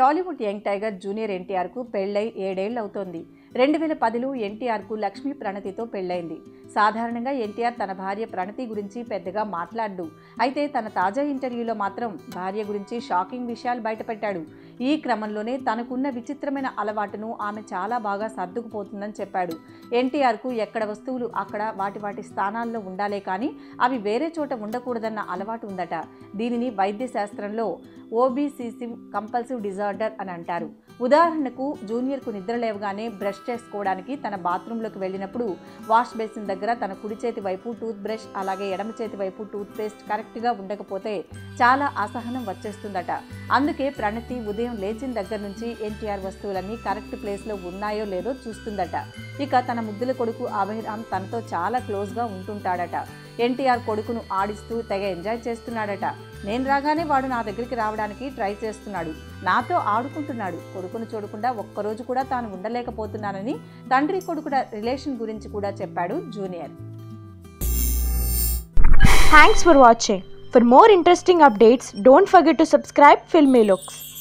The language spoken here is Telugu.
టాలీవుడ్ యంగ్ టైగర్ జూనియర్ ఎన్టీఆర్కు పెళ్ళై ఏడేళ్లు అవుతోంది రెండు వేల పదిలో ఎన్టీఆర్కు లక్ష్మీ ప్రణతితో పెళ్ళైంది సాధారణంగా ఎన్టీఆర్ తన భార్య ప్రణతి గురించి పెద్దగా మాట్లాడు అయితే తన తాజా ఇంటర్వ్యూలో మాత్రం భార్య గురించి షాకింగ్ విషయాలు బయటపెట్టాడు ఈ క్రమంలోనే తనకున్న విచిత్రమైన అలవాటును ఆమె చాలా బాగా సర్దుకుపోతుందని చెప్పాడు ఎన్టీఆర్కు ఎక్కడ వస్తువులు అక్కడ వాటి వాటి స్థానాల్లో ఉండాలే కానీ అవి వేరే చోట ఉండకూడదన్న అలవాటు ఉందట దీనిని వైద్య శాస్త్రంలో ఓబీసీసీ కంపల్సివ్ డిజార్డర్ అని అంటారు ఉదాహరణకు జూనియర్కు నిద్ర లేవగానే బ్రష్ చేసుకోవడానికి తన బాత్రూంలోకి వెళ్ళినప్పుడు వాష్ బేసిన్ దగ్గర తన కుడి చేతి వైపు టూత్ బ్రష్ అలాగే ఎడమ చేతి వైపు టూత్ పేస్ట్ కరెక్ట్గా ఉండకపోతే చాలా అసహనం వచ్చేస్తుందట అందుకే ప్రణతి ఉదయం లేచిన దగ్గర నుంచి ఎన్టీఆర్ వస్తువులన్నీ కరెక్ట్ ప్లేస్లో ఉన్నాయో లేదో చూస్తుందట ఇక తన ముద్దుల కొడుకు అభయరామ్ తనతో చాలా క్లోజ్గా ఉంటుంటాడట ఎన్టీఆర్ కొడుకును ఆడిస్తూ తెగ ఎంజాయ్ చేస్తున్నాడట నేను రాగానే వాడు నా దగ్గరికి రావడానికి ట్రై చేస్తున్నాడు నాతో ఆడుకుంటున్నాడు కొడుకును చూడకుండా ఒక్కరోజు కూడా తాను ఉండలేకపోతున్నానని తండ్రి కొడుకుల రిలేషన్ గురించి కూడా చెప్పాడు junior Thanks for watching. For more interesting updates, don't forget to subscribe Filmy Looks.